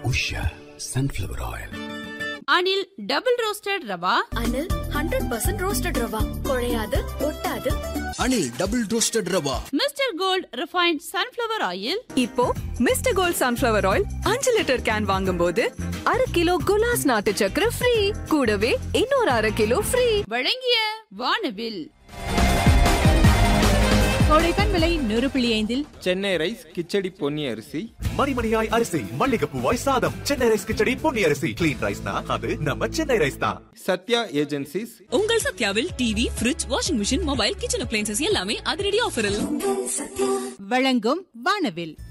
Usha sunflower oil Anil double roasted rava Anil hundred percent roasted rava குழையாது ஒட்டாது Anil double roasted rava mister gold refined sunflower oil இப்போ mister gold sunflower oil அஞ்சு litre can வாங்கும்போது அரை kilo குலாஸ் நாட்டு சக்கரை ஃப்ரீ கூடவே இன்னொரு அரை கிலோ ஃப்ரீ வழங்கிய வானவில் கோடைப்பன் விலை நூறு புள்ளி ஐந்தில் சென்னை ரைஸ் கிச்சடி பொன்னி அரிசி மணிமணியாய் அரிசி மல்லிகைப்பூவாய் சாதம் சென்னை ரைஸ் கிச்சடி பொன்னி அரிசி கிளீன் ரைஸ்னா அது நம்ம சென்னை ரைஸ் தான் சத்யா ஏஜென்சிஸ் உங்கள் சத்யாவில் TV fridge washing machine mobile kitchen appliances எல்லாமே அதிரடி ஆஃபரில் வழங்கும் வானவில்